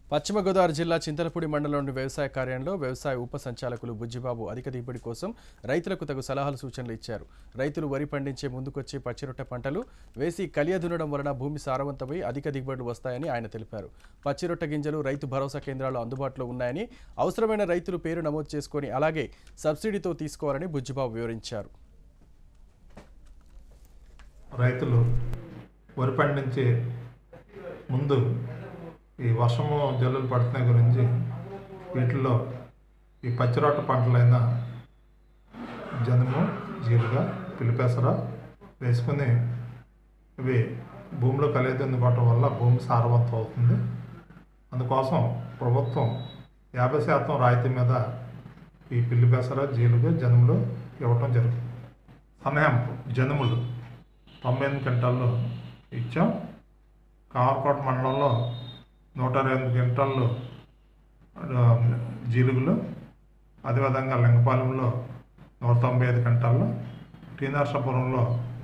పశ్చిమ గోదావరి జిల్లా చింతలపూడి మండలంలోని వ్యవసాయ కార్యాలయంలో వ్యవసాయ ఉప సంచాలకులు బుజ్జిబాబు అధిక దిగుబడి కోసం రైతులకు తగు సలహాలు సూచనలు ఇచ్చారు రైతులు వరి పండించే ముందుకొచ్చే పచ్చిరొట్ట పంటలు వేసి కలియ దున్నడం వలన భూమి సారవంతమై అధిక దిగుబడులు వస్తాయని ఆయన తెలిపారు పచ్చిరొట్ట గింజలు రైతు భరోసా కేంద్రాలు అందుబాటులో ఉన్నాయని అవసరమైన రైతులు పేరు నమోదు చేసుకొని అలాగే సబ్సిడీతో తీసుకోవాలని బుజ్జిబాబు వివరించారు రైతులు వరి పండించే ముందు ఈ వర్షము జల్లులు పడుతున్న గురించి వీటిల్లో ఈ పచ్చిరొట్ట పంటలైన జనుము జీలుగా పిలిపెసర వేసుకుని ఇవి భూమిలో కలియదుందుకోవటం వల్ల భూమి సారవంతం అవుతుంది అందుకోసం ప్రభుత్వం యాభై శాతం రాయితీ మీద ఈ పిల్లి పెసర జీలుగా జనుములు ఇవ్వటం జరుగుతుంది సమయం జనుములు తొంభై ఎనిమిది క్వింటాల్లో ఇచ్చాం కామర్కోట మండలంలో నూట ఇరవై ఎనిమిది క్వింటాళ్ళు ఆ, జీలుగులు అదేవిధంగా లింగపాలెంలో నూట తొంభై ఐదు క్వింటాళ్ళు టీ నరసాపురంలో